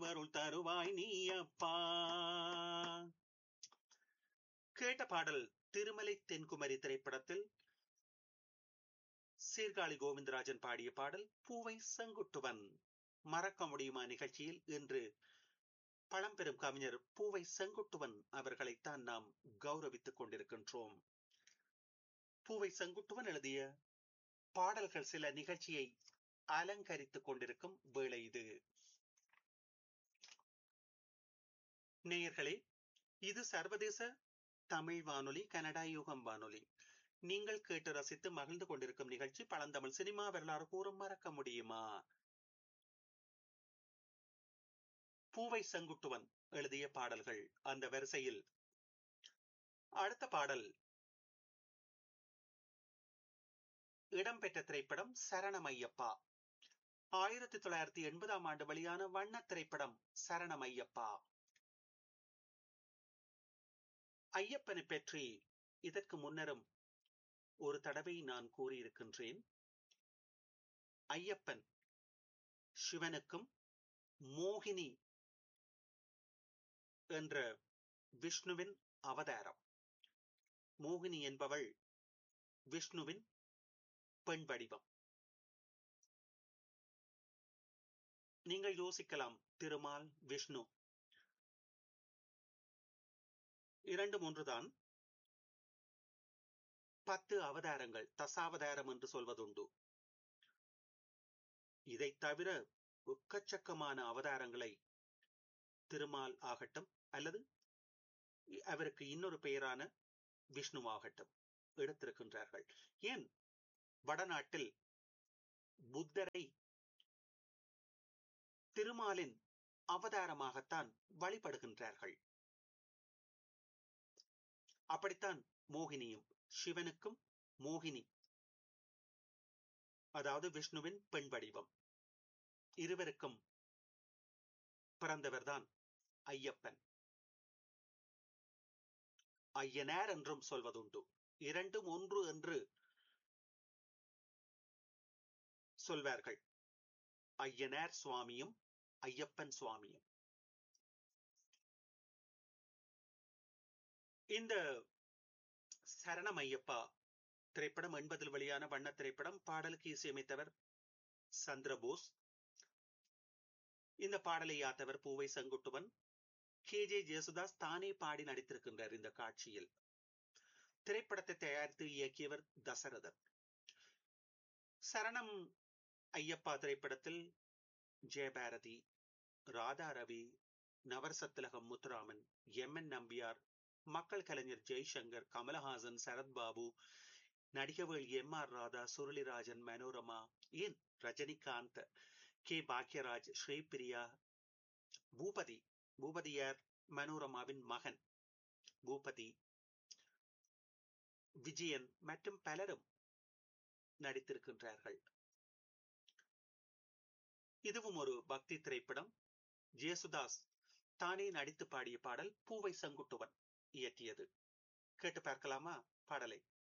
அருள் தருவாய் நீ அப்பா கேட்ட பாடல் திருமலை தென்குமரி திரைப்படத்தில் சீர்காழி கோவிந்தராஜன் பாடிய பாடல் பூவை செங்குட்டுவன் மறக்க முடியுமா நிகழ்ச்சியில் இன்று பழம்பெரும் கவிஞர் பூவை செங்குட்டுவன் அவர்களைத்தான் நாம் கௌரவித்துக் கொண்டிருக்கின்றோம் பூவை செங்குட்டுவன் எழுதிய பாடல்கள் சில நிகழ்ச்சியை அலங்கரித்துக் கொண்டிருக்கும் வேளை இது நேயர்களே இது சர்வதேச தமிழ் வானொலி கனடா யுகம் வானொலி நீங்கள் கேட்டு ரசித்து மகிழ்ந்து கொண்டிருக்கும் நிகழ்ச்சி பழந்தமிழ் சினிமா வரலாறு கூறும் மறக்க முடியுமா பூவை செங்குட்டுவன் எழுதிய பாடல்கள் அந்த வரிசையில் அடுத்த பாடல் இடம்பெற்ற திரைப்படம் சரணமையப்பா ஆயிரத்தி தொள்ளாயிரத்தி எண்பதாம் ஆண்டு வெளியான வண்ண திரைப்படம் சரணமையப்பா ஐயப்பனை பற்றி இதற்கு முன்னரும் ஒரு தடவை நான் கூறியிருக்கின்றேன் ஐயப்பன் சிவனுக்கும் மோகினி என்ற விஷ்ணுவின் அவதாரம் மோகினி என்பவள் விஷ்ணுவின் பெண் வடிவம் நீங்கள் யோசிக்கலாம் திருமால் விஷ்ணு இரண்டு மூன்றுதான் பத்து அவதாரங்கள் தசாவதாரம் என்று சொல்வதுண்டு இதை தவிர எக்கச்சக்கமான அவதாரங்களை திருமால் ஆகட்டும் அல்லது அவருக்கு இன்னொரு பெயரான விஷ்ணுவாகட்டும் எடுத்திருக்கின்றார்கள் ஏன் வடநாட்டில் புத்தரை திருமாலின் அவதாரமாகத்தான் வழிபடுகின்றார்கள் அப்படித்தான் மோகினியும் சிவனுக்கும் மோகினி அதாவது விஷ்ணுவின் பெண் வடிவம் இருவருக்கும் பிறந்தவர்தான் ஐயப்பன் ஐயனார் என்றும் சொல்வதுண்டு இரண்டும் ஒன்று என்று சொல்வார்கள் ஐயனார் சுவாமியும் ஐயப்பன் சுவாமியும் இந்த சரணம் ஐயப்பா திரைப்படம் எண்பதில் வெளியான வண்ண திரைப்படம் பாடலுக்கு இசையமைத்தவர் சந்திரபோஸ் இந்த பாடலை யாத்தவர் பூவை செங்குட்டுவன் கே ஜே ஜேசுதாஸ் தானே பாடி நடித்திருக்கின்றார் இந்த காட்சியில் திரைப்படத்தை தயாரித்து இயக்கியவர் தசரதன் சரணம் ஐயப்பா திரைப்படத்தில் ஜெயபாரதி ராதா ரவி நவரசத்திலகம் முத்துராமன் எம் என் நம்பியார் மக்கள் கலைஞர் ஜெய்சங்கர் கமலஹாசன் சரத்பாபு நடிகவேள் எம் ஆர் ராதா சுருளிராஜன் மனோரமா ஏன் ரஜினிகாந்த் கே பாக்யராஜ் ஸ்ரீபிரியா பூபதி பூபதியார் மனோரமாவின் மகன் பூபதி விஜயன் மற்றும் பலரும் நடித்திருக்கின்றார்கள் இதுவும் ஒரு பக்தி திரைப்படம் ஜேசுதாஸ் தானே நடித்து பாடிய பாடல் பூவை செங்குட்டுவன் இயற்றியது கேட்டு பார்க்கலாமா பாடலை